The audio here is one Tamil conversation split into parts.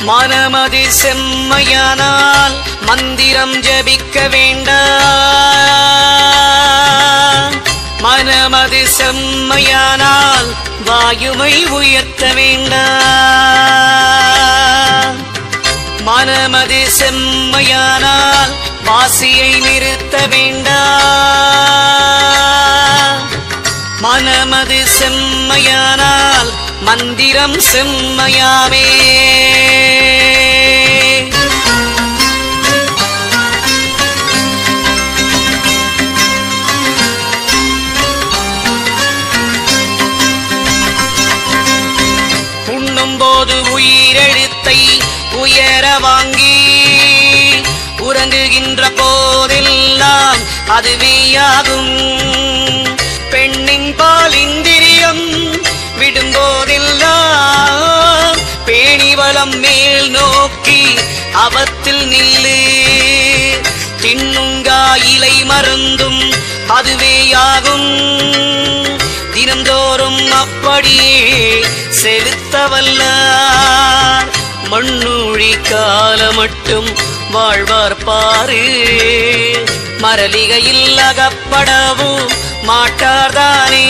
மனமது செம்மையானால் மந்திரம் ஜபிக்க வேண்டாம் மனமது செம்மையானால் வாயுமை உயர்த்த வேண்டாம் மனமது செம்மையானால் வாசியை நிறுத்த வேண்டாம் மனமது செம்மையானால் மந்திரம் செம்மையாமே உண்ணும்போது உயிரெழுத்தை உயர வாங்கி உறங்குகின்ற போதெல்லாம் அதுவேயாகும் பெண்ணின் பால் இந்திரியம் விடும்போதெல்லாம் பேணிவலம் மேல் நோக்கி அவத்தில் நில்லு தின்னுங்கா இலை மருந்தும் அதுவேயாகும் தினந்தோறும் அப்படியே செலுத்தவல்லார் மண்ணூழி கால மட்டும் வாழ்வார் பாரு மரலிகையில் அகப்படவும் மாட்டார்தானே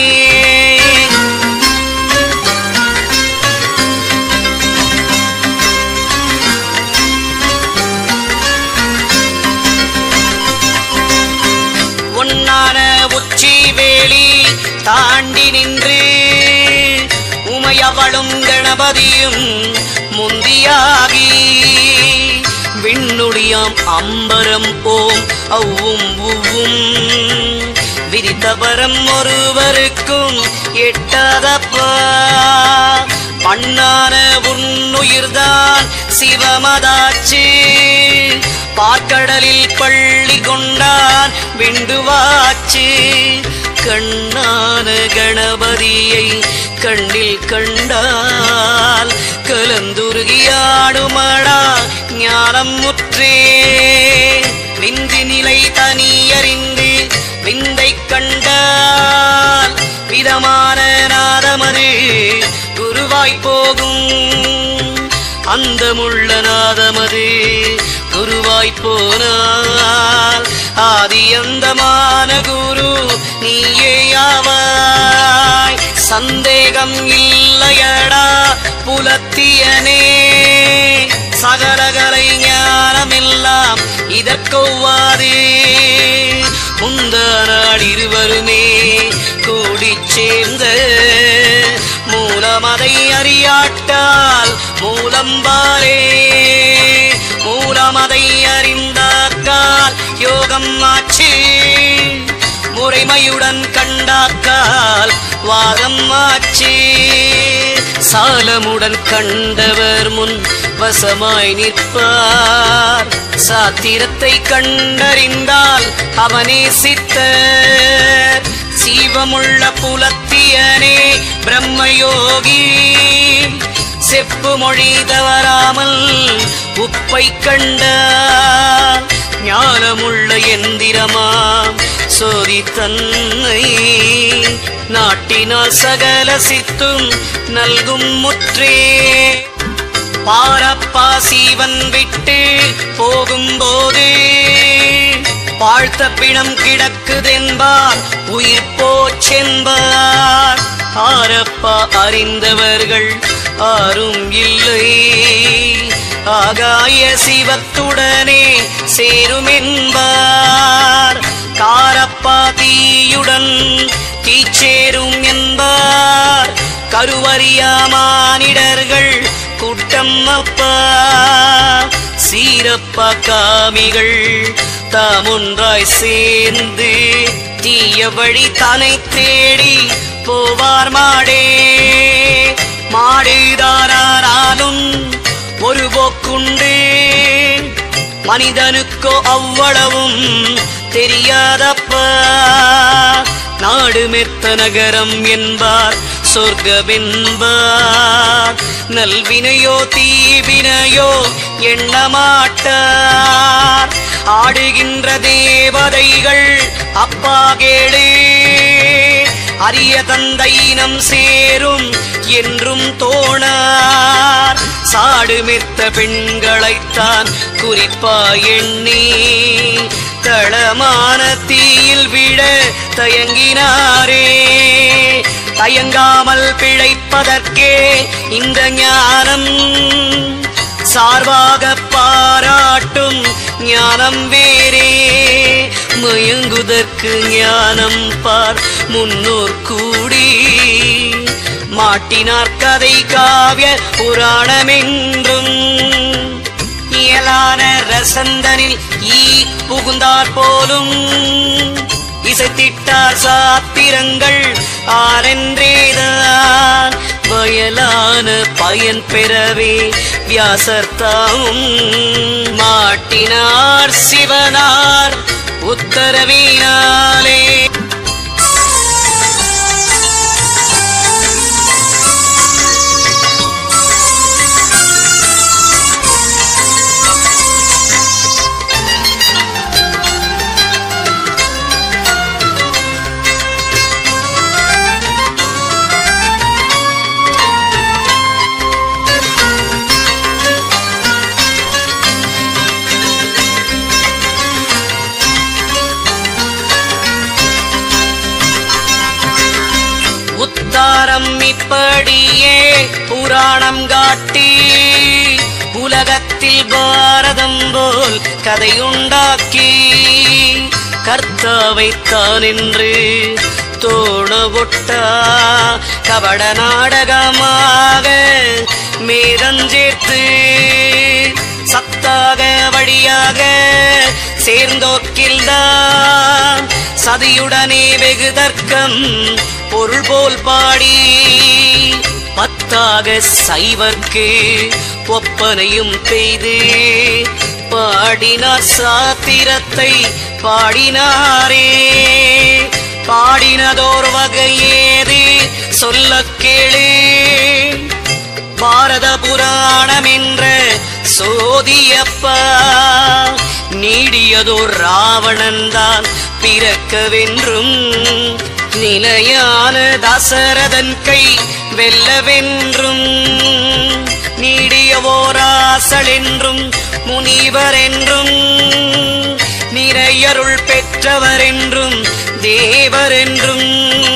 உன்னான உச்சி வேலி தாண்டி நின்று உமையவளும் கணபதியும் முந்தியாகி விண்ணுடியாம் அம்பரம் ஓம் அவ்வும் உவ்வும் விரித்தவரம் ஒருவருக்கும் எட்டாதப்பா பண்ணான உன்னுயிர்தான் சிவமதாச்சு பார்க்கடலில் பள்ளி கொண்டான் விண்டுவாச்சு கண்ணான கணபதியை கண்ணில் கண்டால் கலந்துருகியாடுமடா ஞானம் முற்றே விந்தி நிலை தனியறிந்து விந்தை கண்டால் விதமான நாதமது குருவாய் போகும் அந்தமுள்ள நாதமது குருவாய் போனால் ஆதி அந்தமான குரு நீயேயாவாய் சந்தேகம் இல்லையடா புலத்தியனே சகலகலை ஞானமெல்லாம் இதற்கொவ்வாது முந்த நாள் இருவருமே கூடிச் சேர்ந்த மூலமதை அறியாட்டால் மூலம் பாரே மூலமதை அறிந்தாக்கால் யோகம் ஆச்சு முறைமையுடன் கண்டாக்கால் வாதம் ஆச்சு சாலமுடன் கண்டவர் முன் வசமாய் நிற்பார் சாத்திரத்தை கண்டறிந்தால் அவனே சித்தர் சீவமுள்ள புலத்தியனே பிரம்மயோகி செப்பு மொழி தவறாமல் உப்பை கண்டார் ஞானமுள்ள எந்திரமாம் சோதி தன்னை நாட்டினால் சகல சித்தும் நல்கும் முற்றே பாரப்பா சீவன் விட்டு போகும்போது வாழ்த்த பிணம் கிடக்குதென்பார் உயிர் போச்சென்பார் ஆரப்பா அறிந்தவர்கள் ஆரும் இல்லை ஆகாய சிவத்துடனே சேருமென்பார் காரப்பா தீயுடன் தீச்சேரும் என்பார் கருவறியா மானிடர்கள் கூட்டம் அப்பா சீரப்பா காமிகள் தாமொன்றாய் சேர்ந்து தீய வழி தனை தேடி போவார் மாடே மாடுதாரானாலும் ஒரு போக்குண்டு மனிதனுக்கோ அவ்வளவும் தெரியாதப்பா நாடு மெத்த நகரம் என்பார் சொர்க்கமென்பார் நல்வினையோ தீவினையோ எண்ணமாட்டார் ஆடுகின்ற தேவதைகள் அப்பா கேளு அரிய தந்தையினம் சேரும் என்றும் தோணார் சாடுமித்த பெண்களைத்தான் குறிப்பாய் எண்ணி தளமான தீயில் விட தயங்கினாரே தயங்காமல் பிழைப்பதற்கே இந்த ஞானம் சார்பாக பாராட்டும் ஞானம் வேறே மயங்குதற்கு ஞானம் பார் முன்னோர் கூடி மாட்டினார் கதை காவிய புராணமென்றும் இயலான ரசந்தனில் ஈ புகுந்தார் போலும் இசைத்திட்டார் சாத்திரங்கள் ஆரென்றேதான் வயலான பயன் பெறவே வியாசர்த்தாவும் மாட்டினார் சிவனார் உத்தரவினாலே உத்தாரம் இப்படியே புராணம் காட்டி உலகத்தில் பாரதம் போல் கதையுண்டாக்கி கர்த்தாவைத்தான் என்று தோணவொட்டா கபட நாடகமாக மேதஞ்சேர்த்து சத்தாக வழியாக சேர்ந்தோக்கில்தான் சதியுடனே வெகு தர்க்கம் பொருள் போல் பாடி பத்தாக சைவர்க்கு ஒப்பனையும் பெய்து பாடினார் சாத்திரத்தை பாடினாரே பாடினதோர் வகையேது சொல்ல கேளு பாரத புராணம் என்ற சோதியப்பா நீடியதோர் ராவணன் தான் பிறக்கவென்றும் நிலையான தசரதன் கை வெல்லவென்றும் நீடியவோராசல் என்றும் முனிவர் என்றும் நிறையருள் பெற்றவர் என்றும் தேவர் என்றும்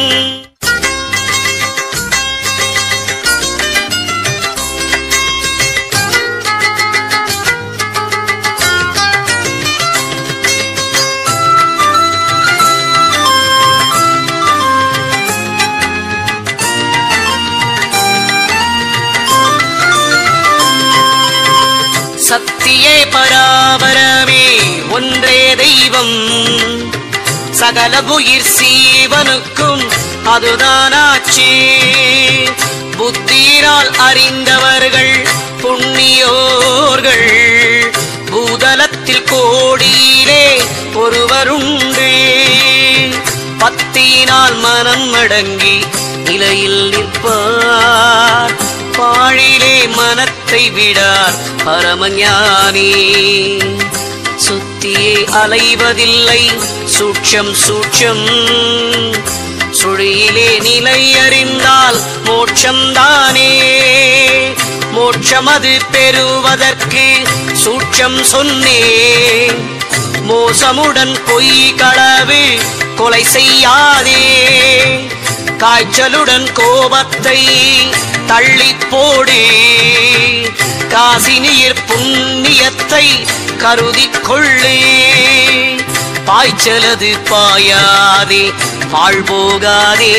சத்தியே பராபரமே ஒன்றே தெய்வம் சகல உயிர் சீவனுக்கும் அதுதானாச்சே புத்தியினால் அறிந்தவர்கள் புண்ணியோர்கள் பூதலத்தில் கோடியிலே ஒருவருண்டு பத்தியினால் மனம் அடங்கி நிலையில் நிற்பார் பாழிலே மனத்தை விடார் பரமஞானி சுத்தியே அலைவதில்லை சூட்சம் சூட்சம் சுழியிலே நிலை அறிந்தால் மோட்சம் தானே மோட்சம் அது பெறுவதற்கு சூட்சம் சொன்னேன் மோசமுடன் பொய் களவு கொலை செய்யாதே காய்ச்சலுடன் கோபத்தை தள்ளி போடு காசினியர் புண்ணியத்தை கருதிக் கொள்ளு பாய்ச்சலது பாயாதே பாழ் போகாதே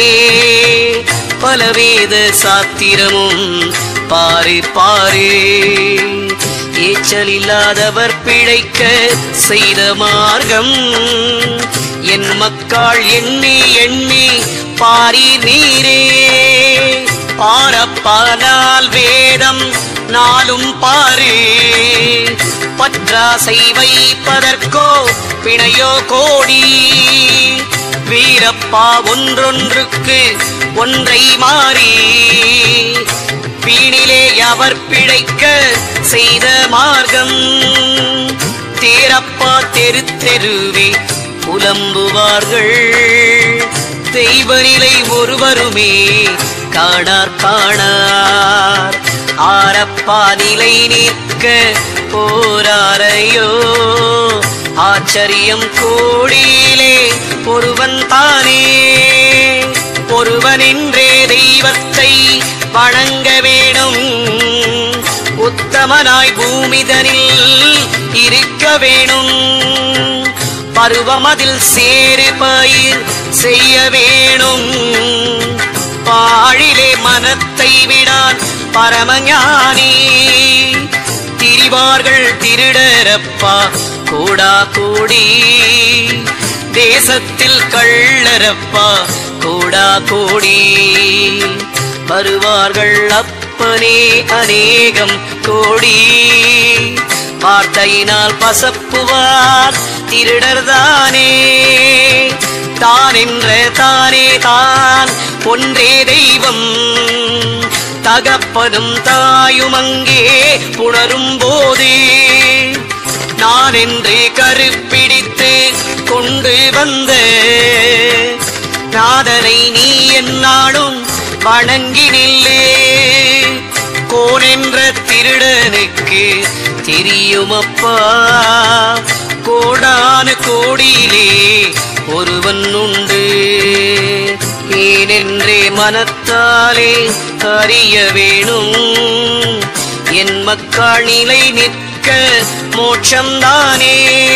பலவேத சாத்திரமும் பாரு பாரு ஏச்சல் இல்லாதவர் பிழைக்க செய்த மார்க்கம் என் மக்காள் எண்ணி எண்ணி பாரி நீரே பாரப்பானால் வேதம் நாளும் பாரு பற்றாசை வைப்பதற்கோ பிணையோ கோடி வீரப்பா ஒன்றொன்றுக்கு ஒன்றை மாறி வீணிலே அவர் பிழைக்க செய்த மார்க்கம் தேரப்பா தெரு தெருவே புலம்புவார்கள் தெய்வ நிலை ஒருவருமே காணார் காணார் ஆரப்பா நிலை நிற்க போராரையோ ஆச்சரியம் கோடியிலே ஒருவன் தானே ஒருவனின்றே தெய்வத்தை வணங்க வேணும் உத்தமனாய் பூமிதனில் இருக்க வேணும் பருவமதில் சேரு பயிர் செய்ய வேணும் பாழிலே மனத்தை விடான் பரமஞானி திரிவார்கள் திருடரப்பா கூடா கூடி தேசத்தில் கள்ளரப்பா கூடா கூடி வருவார்கள் அப்பனே அநேகம் கோடி வார்த்தையினால் பசப்புவார் திருடர்தானே தான் என்ற தானே தான் ஒன்றே தெய்வம் தகப்பனும் தாயும் அங்கே புணரும் போது நான் என்று கருப்பிடித்து கொண்டு வந்த நாதனை நீ என்னாலும் வணங்கி நில்லு கோன் என்ற திருடனுக்கு தெரியுமப்பா கோடானு கோடியிலே ஒருவன் உண்டு ஏனென்றே மனத்தாலே அறிய வேணும் என் மக்கள் நிலை நிற்க மோட்சம்தானே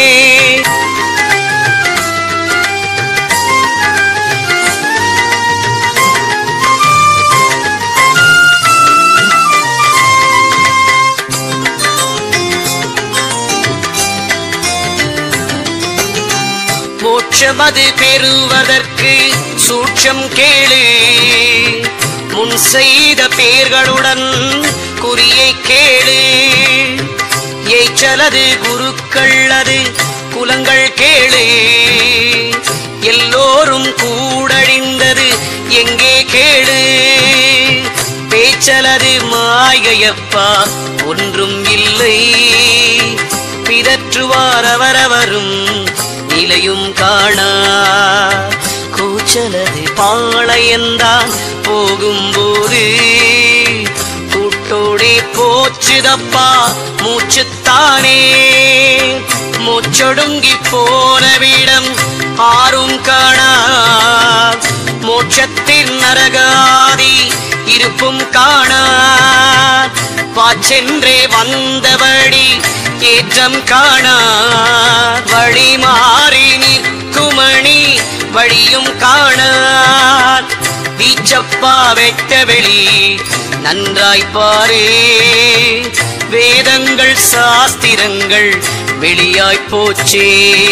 மோட்சமது பெறுவதற்கு சூட்சம் கேளு முன் செய்த பேர்களுடன் குறியை கேளு ஏச்சலது குருக்கள் அது குலங்கள் கேளு எல்லோரும் கூடழிந்தது எங்கே கேளு பேச்சலது மாயையப்பா ஒன்றும் இல்லை பிதற்றுவார் அவரவரும் நிலையும் காணா கூச்சலது பாளையந்தான் போகும்போது கூட்டோடே போச்சுதப்பா மூச்சுத்தானே மூச்சொடுங்கி போனவிடம் ஆரும் காணா மோட்சத்தின் நரகாதி இருப்பும் காணா வாச்சென்றே வந்தபடி ஏற்றம் காணா வழி மாறி நிற்குமணி வழியும் காணார் வீச்சப்பா வெட்ட வெளி நன்றாய் பாரு வேதங்கள் சாஸ்திரங்கள் வெளியாய் போச்சே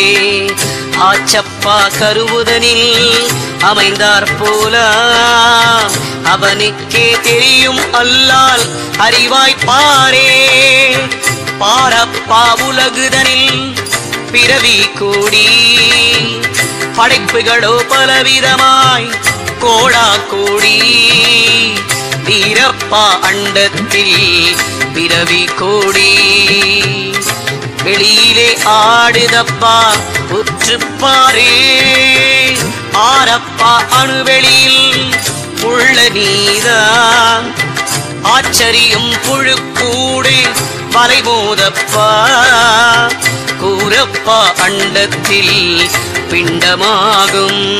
ஆச்சப்பா கருவுதனில் அமைந்தார் போல அவனுக்கே தெரியும் அல்லால் அறிவாய் பாரே பாரப்பா உலகுதனில் பிறவி கூடி படைப்புகளோ பலவிதமாய் கோடா கோடி வீரப்பா அண்டத்தில் பிறவி கோடி வெளியிலே ஆடுதப்பா உற்றுப்பாரு ஆரப்பா அணுவெளியில் உள்ள நீதான் ஆச்சரியம் புழுக்கூடு வலைமோதப்பா கூறப்பா அண்டத்தில் பிண்டமாகும்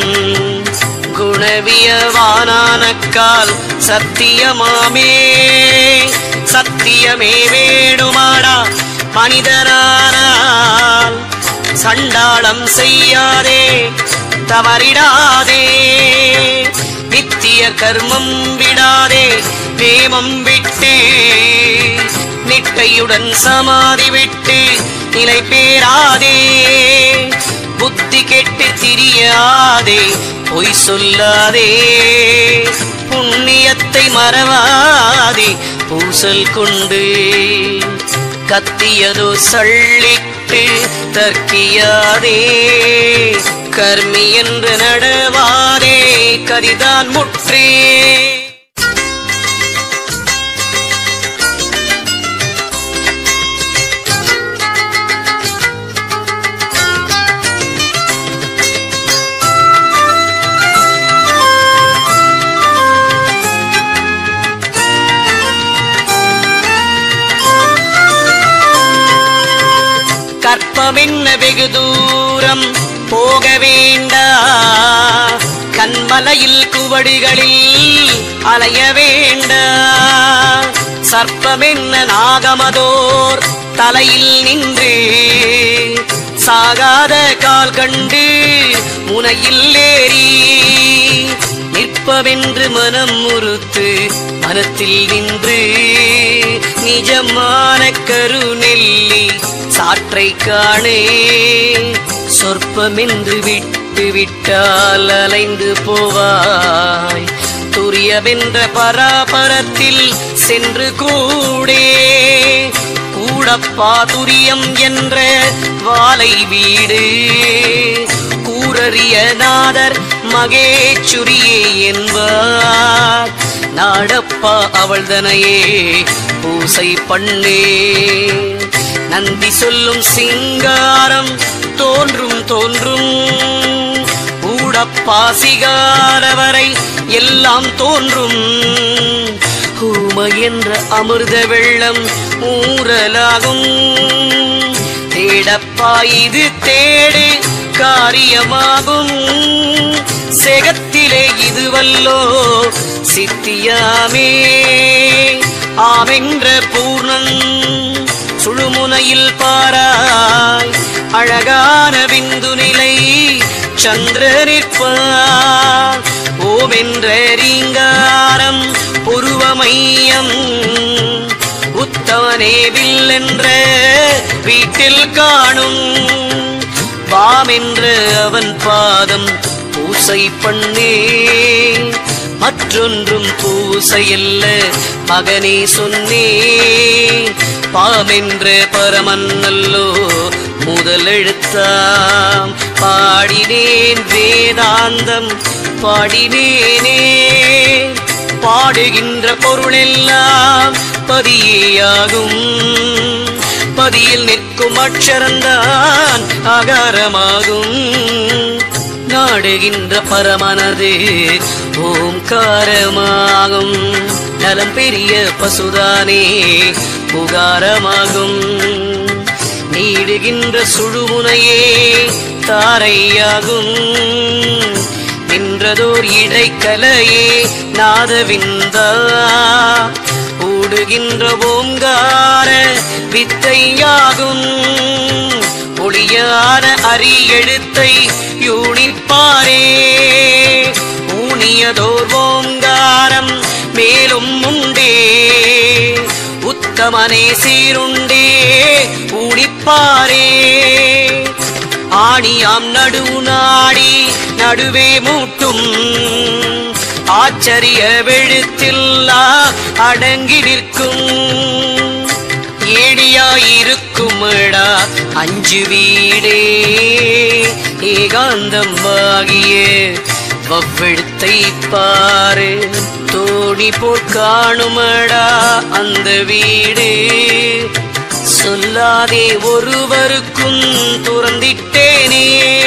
குணவியவானானக்கால் சத்தியமாமே சத்தியமே வேணுமாடா மனிதனானால் சண்டாளம் செய்யாதே தவறிடாதே நித்திய கர்மம் விடாதே நேமம் விட்டு நிட்டையுடன் சமாதி விட்டு நிலை பேராதே புத்தி கெட்டு திரியாதே பொய் சொல்லாதே புண்ணியத்தை மறவாதே பூசல் கொண்டு கத்தியதோ சள்ளிட்டு தர்க்கியாதே கர்மி என்று நடவாதே கரிதான் முற்றே சொற்பமென்ன வெகு தூரம் போக வேண்டா கண்மலையில் குவடுகளில் அலைய வேண்டா சர்ப்பமென்ன நாகமதோர் தலையில் நின்று சாகாத கால் கண்டு முனையில் ஏறி நிற்பவென்று மனம் முறுத்து மனத்தில் நின்று நிஜமான கருநெல்லி சாற்றை காணே சொற்பமென்று விட்டு விட்டால் அலைந்து போவாய் துரியவென்ற பராபரத்தில் சென்று கூடே கூடப்பா துரியம் என்ற வாலை வீடு கூரறிய நாதர் மகேச்சுரியே என்பார் நாடப்பா அவள்தனையே பூசை பண்ணே நந்தி சொல்லும் சிங்காரம் தோன்றும் தோன்றும் ஊடப்பா சிகாரவரை எல்லாம் தோன்றும் ஊமை என்ற அமிர்த வெள்ளம் ஊரலாகும் தேடப்பா இது தேடு காரியமாகும் செகத்திலே இதுவல்லோ சித்தியாமே ஆமென்ற பூர்ணன் சுழுமுனையில் பாராய் அழகான விந்து நிலை சந்திரனிற்பார் ஓவென்ற ரீங்காரம் புருவமையம் உத்தவனே வில்லென்ற வீட்டில் காணும் வாமென்ற அவன் பாதம் பூசை பண்ணே மற்றொன்றும் பூசையல்ல மகனே சொன்னே பாமென்ற பரமன் அல்லோ முதலெழுத்தாம் பாடினேன் வேதாந்தம் பாடினேனே பாடுகின்ற பொருளெல்லாம் பதியேயாகும் பதியில் நிற்கும் அக்ஷரந்தான் அகாரமாகும் நாடுகின்ற பரமனது ஓம்காரமாகும் நலம் பெரிய பசுதானே புகாரமாகும் நீடுகின்ற சுழுமுனையே தாரையாகும் நின்றதோர் இடைக்கலையே நாதவிந்தா ஊடுகின்ற ஓங்கார வித்தையாகும் ஒளியான அரி எழுத்தை யூனிப்பாரே ஊனியதோர் ஓங்காரம் மேலும் உண்டே உத்தமனே சீருண்டே ஊனிப்பாரே ஆணியாம் நடுவு நாடி நடுவே மூட்டும் ஆச்சரிய வெழுத்தில்லா அடங்கி நிற்கும் ஏடியாயிருக்குமடா அஞ்சு வீடே ஏகாந்தம் ஆகிய வவ்வெழுத்தை பாரு தோணி போல் காணுமடா அந்த வீடு சொல்லாதே ஒருவருக்கும் துறந்திட்டேனே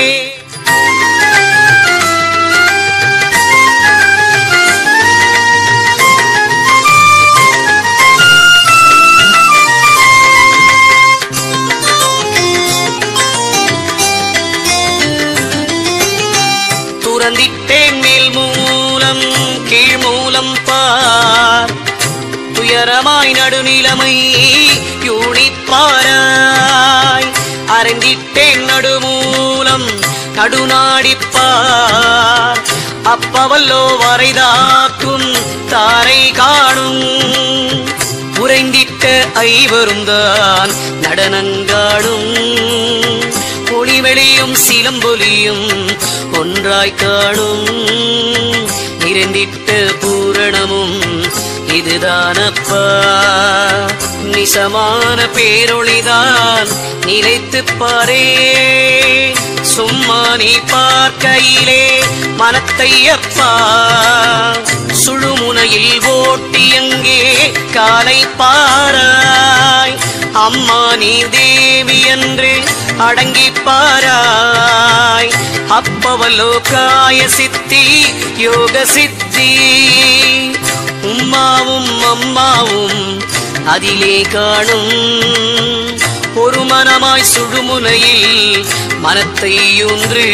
துறந்திட்டேன் மேல் மூலம் கீழ் மூலம் பார் துயரமாய் நடுநிலைமை யூனிப்பாராய் அரங்கிட்டேன் நடுமூலம் நடுநாடிப்பார் அப்பவல்லோ வரைதாக்கும் தாரை காணும் உறைந்திட்ட ஐவரும் தான் நடனங்காடும் ஒளிவெளியும் சிலம்பொலியும் ஒன்றாய் காணும் நிறைந்திட்ட பூரணமும் இதுதானப்பா நிசமான பேரொளிதான் நிலைத்துப் பாரே சும்மா நீ பார்க்கையிலே மனத்தை அப்பா சுழுமுனையில் ஓட்டி அங்கே காலை பாராய் அம்மா நீ தேவி என்று அடங்கி பாராய் அப்பவலோ காய சித்தி யோக சித்தி உம்மாவும் அம்மாவும் அதிலே காணும் ஒரு மனமாய் சுழுமுனையில் மனத்தை ஊன்று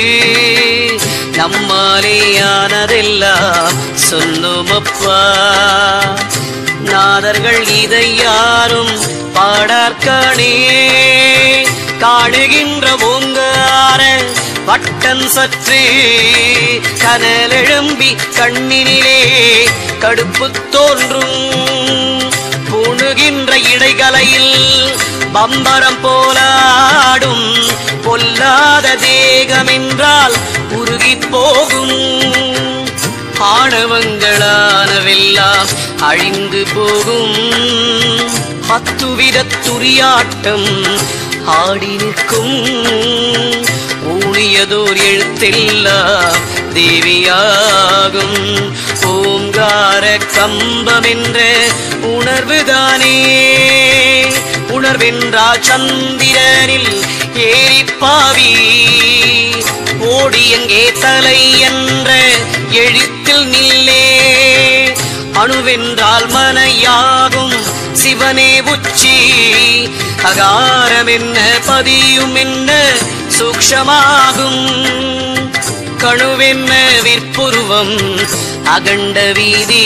நம்மாலேயானதெல்லாம் சொன்னோமப்பா நாதர்கள் இதை யாரும் பாடார்கானே காடுகின்ற ஓங்கார வட்டம் சற்று கனலெழும்பி கண்ணினிலே கடுப்பு தோன்றும் பூணுகின்ற இடைகலையில் பம்பரம் போலாடும் பொல்லாத தேகமென்றால் உருகி போகும் ஆணவங்களானவெல்லாம் அழிந்து போகும் பத்துவித துரியாட்டம் ஆடி நிற்கும் ஊழியதோர் எழுத்தெல்லாம் தேவியாகும் ஓங்கார கம்பம் என்ற உணர்வுதானே உணர்வென்றால் சந்திரனில் ஏறிப்பாவி ஓடி எங்கே தலை என்ற எழுத்தில் நில்லே அணுவென்றால் மனையாகும் சிவனே உச்சி அகாரம் என்ன பதியும் என்ன சூக்ஷமாகும் கணுவென்ன விற்புருவம் அகண்ட வீதி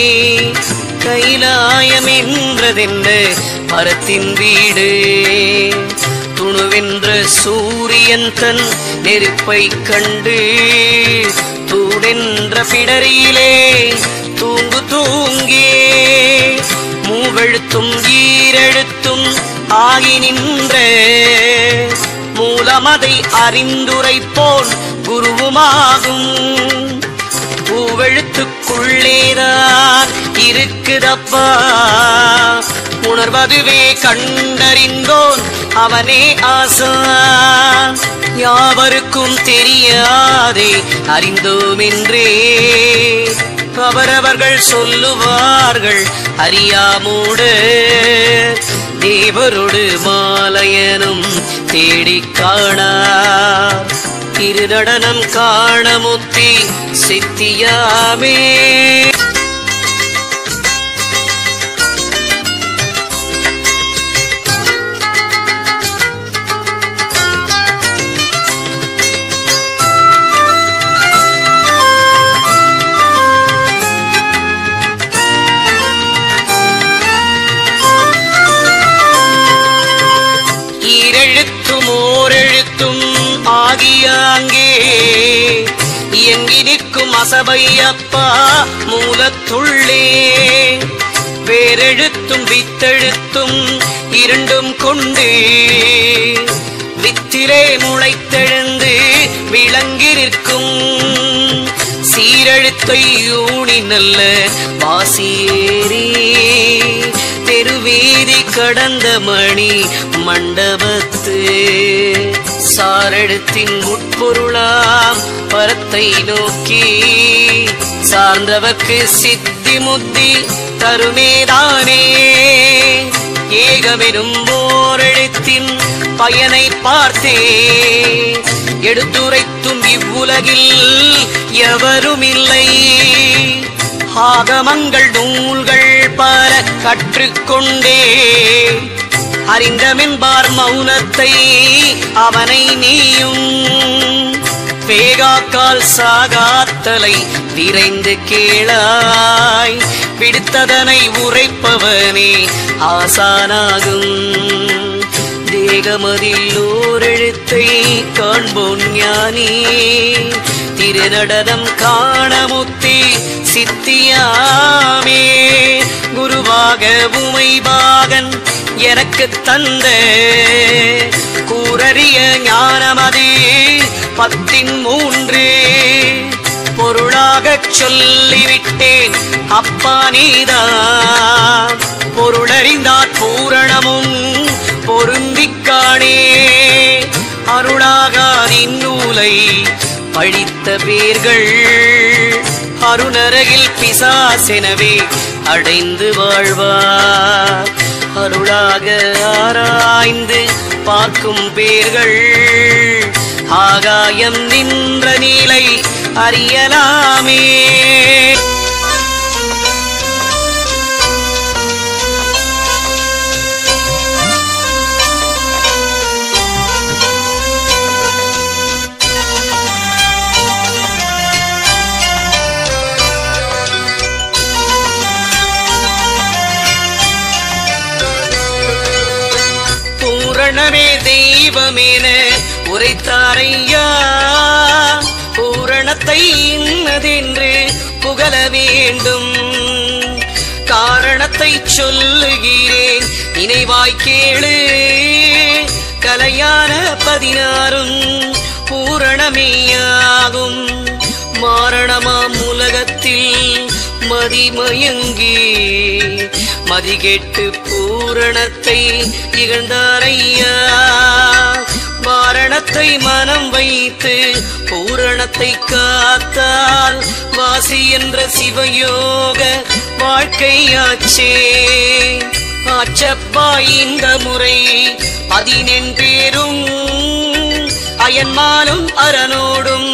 கைலாயம் என்றதென்ன மரத்தின் வீடு துணுவென்ற சூரியன் தன் நெருப்பை கண்டு தூடென்ற பிடரியிலே தூங்கு தூங்கே மூவெழுத்தும் ஈரெழுத்தும் ஆகி நின்ற மூலமதை அறிந்துரைப்போன் குருவுமாகும் பூவெழுத்துக்குள்ளேதான் இருக்குதப்பா உணர்வதுவே கண்டறிந்தோன் அவனே ஆசான் யாவருக்கும் தெரியாதே அறிந்தோமென்றே அவரவர்கள் சொல்லுவார்கள் அறியாமூடு தேவரோடு மாலையனும் தேடிக் காணார் திருநடனம் காண முத்தி சித்தியாமே ஈரெழுத்தும் ஓரெழுத்தும் ஆகிய அங்கே இயங்கி நிற்கும் அசபை அப்பா மூலத்துள்ளே வேரெழுத்தும் வித்தெழுத்தும் இரண்டும் கொண்டு வித்திலே முளைத்தெழுந்து விளங்கி நிற்கும் சீரெழுத்தை ஊனி நல்ல வாசியேறி தெருவீதி கடந்த மணி மண்டபத்து சாரெழுத்தின் உட்பொருளாம் பரத்தை நோக்கி சார்ந்தவர்க்கு சித்தி முத்தி தருமேதானே ஏகமெனும் ஓரெழுத்தின் பயனை பார்த்தே எடுத்துரைத்தும் இவ்வுலகில் எவருமில்லை ஆகமங்கள் நூல்கள் பல கற்றுக்கொண்டே அறிந்தமென்பார் மௌனத்தை அவனை நீயும் பேகாக்கால் சாகாத்தலை விரைந்து கேளாய் பிடித்ததனை உரைப்பவனே ஆசானாகும் தேகமதில் ஓரெழுத்தை காண்போன் ஞானி திருநடனம் காண முத்தி சித்தியாமே குருவாக உமைபாகன் எனக்கு தந்த கூறறிய ஞானமது பத்தின் மூன்று பொருளாகச் சொல்லிவிட்டேன் அப்பா நீதான் பொருளறிந்தாற் பூரணமும் பொருந்திக் காணே அருளாகாதின் நூலை பழித்த பேர்கள் அருணரகில் பிசாசெனவே அடைந்து வாழ்வார் அருளாக ஆராய்ந்து பார்க்கும் பேர்கள் ஆகாயம் நின்ற நீலை அறியலாமே பூரணமே தெய்வமேன உரைத்தாரையா பூரணத்தை இன்னதென்று புகழ வேண்டும் காரணத்தை சொல்லுகிறேன் நினைவாய் கேளு கலையான பதினாறும் பூரணமேயாகும் மாரணமாம் உலகத்தில் மதிமயங்கி மதிகெட்டு பூரணத்தை இகழ்ந்தாரையா வாரணத்தை மனம் வைத்து பூரணத்தை காத்தால் வாசி என்ற சிவயோக வாழ்க்கையாச்சே ஆச்சப்பா இந்த முறை பதினெண் பேரும் அயன்மாலும் அரணோடும்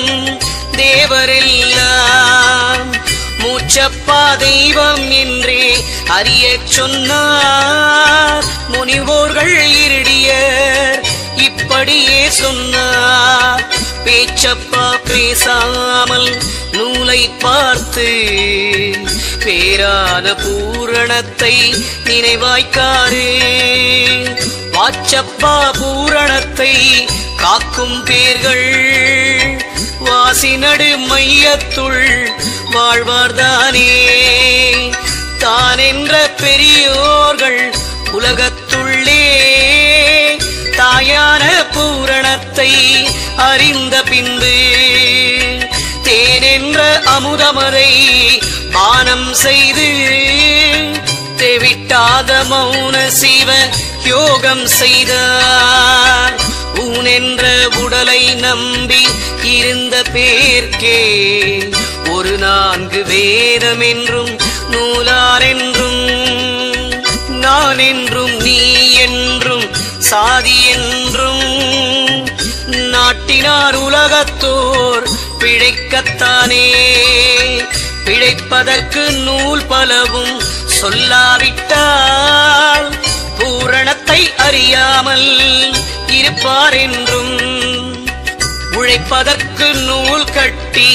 தேவரெல்லாம் மூச்சப்பா தெய்வம் என்றே அறிய சொன்னார் முனிவோர்கள் இருடியர் இப்படியே சொன்னார் பேச்சப்பா பேசாமல் நூலை பார்த்து பேரான பூரணத்தை நினைவாய்க்காரே வாச்சப்பா பூரணத்தை காக்கும் பேர்கள் வாசி நடு மையத்துள் வாழ்வார்தானே தான் என்ற பெரியோர்கள் உலகத்துள்ளே தாயான பூரணத்தை அறிந்த பின்பு தேனென்ற அமுதமரை பானம் செய்து தெவிட்டாத மௌன சிவ யோகம் செய்தார் ஊனென்ற உடலை நம்பி இருந்த பேர்க்கே ஒரு நான்கு வேதம் என்றும் நூலார் என்றும் நான் என்றும் நீ என்றும் சாதி என்றும் நாட்டினார் உலகத்தோர் பிழைக்கத்தானே பிழைப்பதற்கு நூல் பலவும் சொல்லாவிட்டால் பூரணத்தை அறியாமல் இருப்பார் என்றும் உழைப்பதற்கு நூல் கட்டி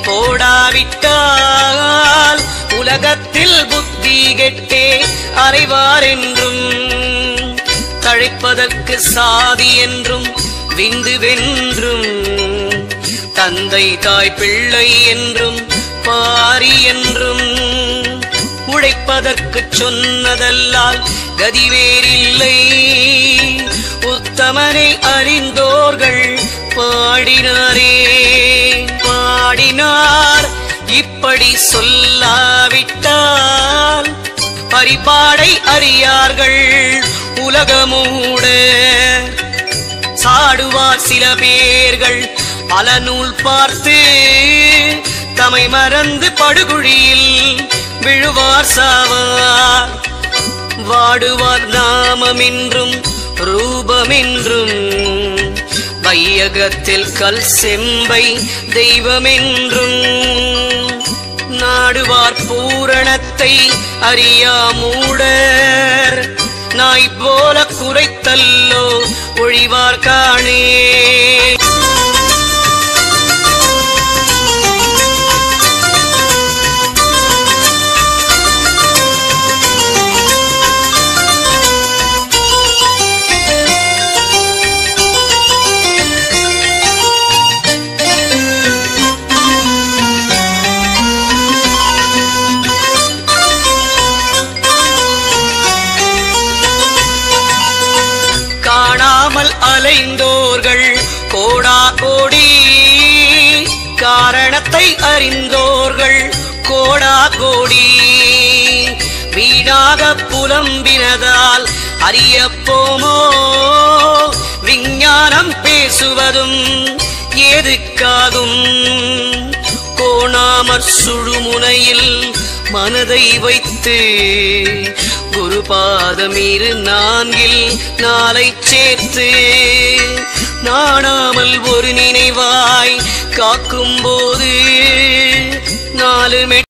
போடாவிட்டால் உலகத்தில் புத்தி கெட்டே அறைவார் என்றும் தழைப்பதற்கு சாதி என்றும் விந்து வென்றும் தந்தை தாய் பிள்ளை என்றும் பாரி என்றும் உழைப்பதற்கு சொன்னதல்லால் கதிவேறில்லை உத்தமனை அறிந்தோர்கள் பாடினாரே பாடினார் இப்படி சொல்லாவிட்டால் பரிபாடை அறியார்கள் உலகமூட சாடுவார் சில பேர்கள் பல நூல் பார்த்து தமை மறந்து படுகுழியில் விழுவார் சாவார் வாடுவார் நாமமென்றும் ரூபமென்றும் வையகத்தில் கல் செம்பை தெய்வமென்றும் நாடுவார் பூரணத்தை அறியா மூடர் நாய் போல குறைத்தல்லோ ஒழிவார் காணே காணாமல் அலைந்தோர்கள் கோடா கோடி காரணத்தை அறிந்தோர்கள் கோடா கோடி வீணாக புலம்பினதால் அறியப்போமோ விஞ்ஞானம் பேசுவதும் ஏதுக்காகும் கோணாமற் சுழுமுனையில் மனதை வைத்து குருபாதம் இரு நான்கில் நாளை சேர்த்து நாணாமல் ஒரு நினைவாய் காக்கும் போது நாலு மெ